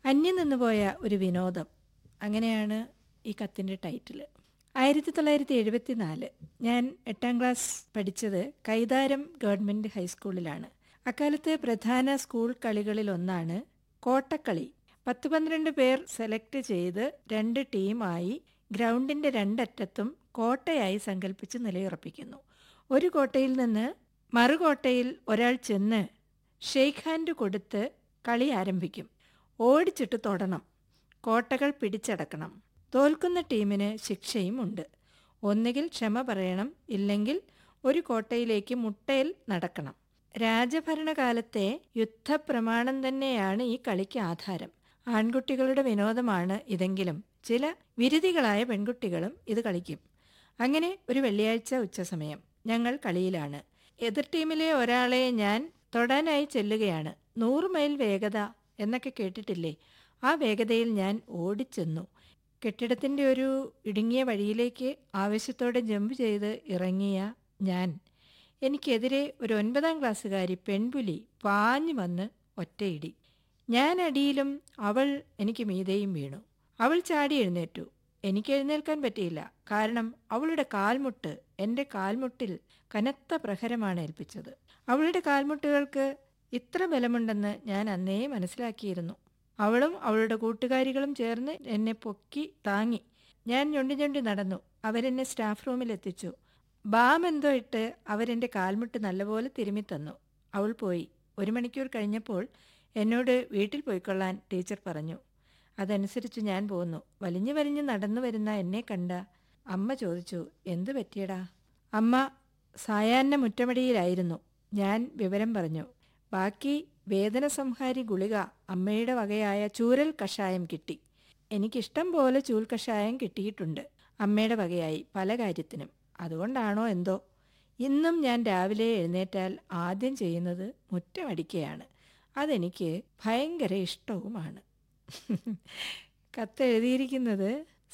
അന്യം നിന്നുപോയ ഒരു വിനോദം അങ്ങനെയാണ് ഈ കത്തിൻ്റെ ടൈറ്റിൽ ആയിരത്തി തൊള്ളായിരത്തി എഴുപത്തി നാല് ഞാൻ എട്ടാം ക്ലാസ് പഠിച്ചത് കൈതാരം ഗവൺമെൻറ് ഹൈസ്കൂളിലാണ് അക്കാലത്തെ പ്രധാന സ്കൂൾ കളികളിലൊന്നാണ് കോട്ടക്കളി പത്ത് പന്ത്രണ്ട് പേർ സെലക്ട് ചെയ്ത് രണ്ട് ടീമായി ഗ്രൗണ്ടിൻ്റെ രണ്ടറ്റത്തും കോട്ടയായി സങ്കല്പിച്ച് നിലയുറപ്പിക്കുന്നു ഒരു കോട്ടയിൽ നിന്ന് മറുകോട്ടയിൽ ഒരാൾ ചെന്ന് ഷെയ്ക്ക് ഹാൻഡ് കൊടുത്ത് കളി ആരംഭിക്കും ഓടിച്ചിട്ട് തൊടണം കോട്ടകൾ പിടിച്ചടക്കണം തോൽക്കുന്ന ടീമിന് ശിക്ഷയും ഉണ്ട് ഒന്നുകിൽ ക്ഷമ പറയണം ഇല്ലെങ്കിൽ ഒരു കോട്ടയിലേക്ക് മുട്ടയിൽ നടക്കണം രാജഭരണകാലത്തെ യുദ്ധപ്രമാണം തന്നെയാണ് ഈ കളിക്ക് ആധാരം ആൺകുട്ടികളുടെ വിനോദമാണ് ഇതെങ്കിലും ചില വിരുതികളായ പെൺകുട്ടികളും ഇത് കളിക്കും അങ്ങനെ ഒരു വെള്ളിയാഴ്ച ഉച്ചസമയം ഞങ്ങൾ കളിയിലാണ് എതിർ ടീമിലെ ഒരാളെ ഞാൻ തൊടാനായി ചെല്ലുകയാണ് നൂറ് മൈൽ വേഗത എന്നൊക്കെ കേട്ടിട്ടില്ലേ ആ വേഗതയിൽ ഞാൻ ഓടിച്ചെന്നു കെട്ടിടത്തിൻ്റെ ഒരു ഇടുങ്ങിയ വഴിയിലേക്ക് ആവശ്യത്തോടെ ജമ്പ് ചെയ്ത് ഇറങ്ങിയ ഞാൻ എനിക്കെതിരെ ഒരു ഒൻപതാം ക്ലാസ്സുകാരി പെൺപുലി പാഞ്ഞു വന്ന് ഒറ്റയിടി ഞാൻ അടിയിലും അവൾ എനിക്ക് മീതെയും വീണു അവൾ ചാടി എഴുന്നേറ്റു എനിക്ക് എഴുന്നേൽക്കാൻ പറ്റിയില്ല കാരണം അവളുടെ കാൽമുട്ട് എൻ്റെ കാൽമുട്ടിൽ കനത്ത പ്രഹരമാണ് ഏൽപ്പിച്ചത് അവളുടെ കാൽമുട്ടുകൾക്ക് ഇത്ര ബലമുണ്ടെന്ന് ഞാൻ അന്നേ മനസ്സിലാക്കിയിരുന്നു അവളും അവളുടെ കൂട്ടുകാരികളും ചേർന്ന് എന്നെ പൊക്കി താങ്ങി ഞാൻ ഞൊണ്ടി ഞൊണ്ടി നടന്നു അവരെന്നെ സ്റ്റാഫ് റൂമിൽ എത്തിച്ചു ബാം എന്തോ ഇട്ട് അവരെൻ്റെ കാൽമുട്ട് നല്ലപോലെ തിരുമ്മി തന്നു അവൾ പോയി ഒരു മണിക്കൂർ കഴിഞ്ഞപ്പോൾ എന്നോട് വീട്ടിൽ പോയിക്കൊള്ളാൻ ടീച്ചർ പറഞ്ഞു അതനുസരിച്ച് ഞാൻ പോന്നു വലിഞ്ഞു വലിഞ്ഞു നടന്നു വരുന്ന എന്നെ കണ്ട അമ്മ ചോദിച്ചു എന്തു പറ്റിയടാ അമ്മ സായാഹ്ന മുറ്റമടിയിലായിരുന്നു ഞാൻ വിവരം പറഞ്ഞു ബാക്കി വേദന സംഹാരി ഗുളിക അമ്മയുടെ വകയായ ചൂരൽ കഷായം കിട്ടി എനിക്കിഷ്ടം പോലെ ചൂൽ കഷായം കിട്ടിയിട്ടുണ്ട് അമ്മയുടെ വകയായി പല കാര്യത്തിനും അതുകൊണ്ടാണോ എന്തോ ഇന്നും ഞാൻ രാവിലെ എഴുന്നേറ്റാൽ ആദ്യം ചെയ്യുന്നത് മുറ്റമടിക്കുകയാണ് അതെനിക്ക് ഭയങ്കര ഇഷ്ടവുമാണ് കത്തെഴുതിയിരിക്കുന്നത്